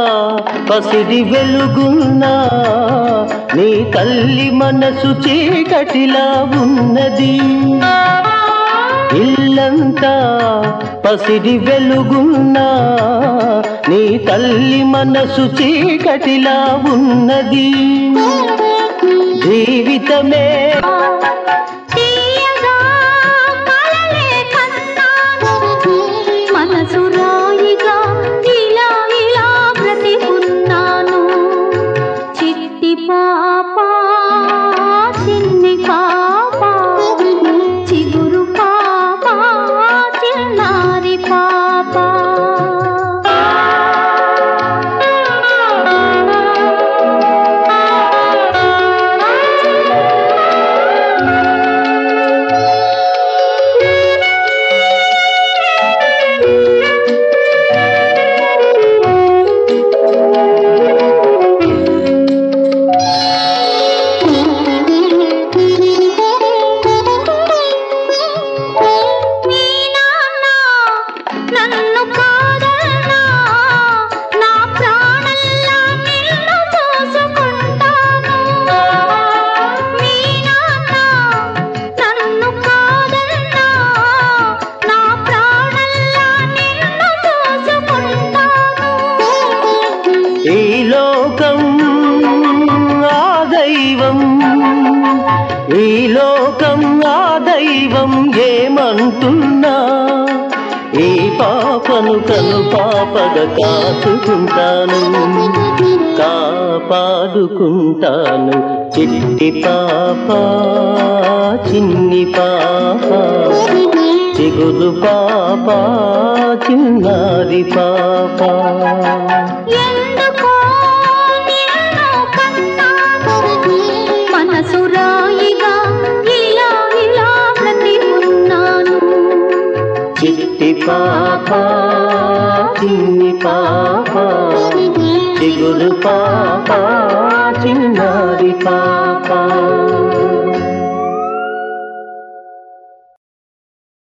పసిడి వెలుగున్నా నీ తల్లి మనసు చీకటిలా ఉన్నది ఇల్లంతా పసిడి వెలుగున్నా నీ తల్లి మనసు చీకటిలా ఉన్నది జీవితమే తీయగా కలలే కన్నాను మనసు రాయిగా ఇలా ఇలా బ్రతికున్నాను చిట్టి పాప చిన్ని పాప చిగురు పాప చిన్నారి పాప మీ నాన్న నన్ను కాదన్నా నా ప్రాణల్లా నిన్ను చూసుకుంటాను మీ నాన్న నన్ను కాదన్నా నా ప్రాణల్లా నిన్ను చూసుకుంటాను ఈ లోకం ఆ దైవం ఈ లోకం ఆ దైవం ఏమంటున్నా ఈ పాపను కను పాపగా కాచుకుంటాను కాపాడుకుంటాను చిట్టి పాప చిన్ని పాప చిగురు పాప చిన్నారి పాప ఎందుకో నిన్ను కన్నాను మనసు రాయిగా ఇలా ఇలా బ్రతి ఉన్నాను చిట్టి పాప చిన్ని పాప చిగురు పాప చిన్నారి పాప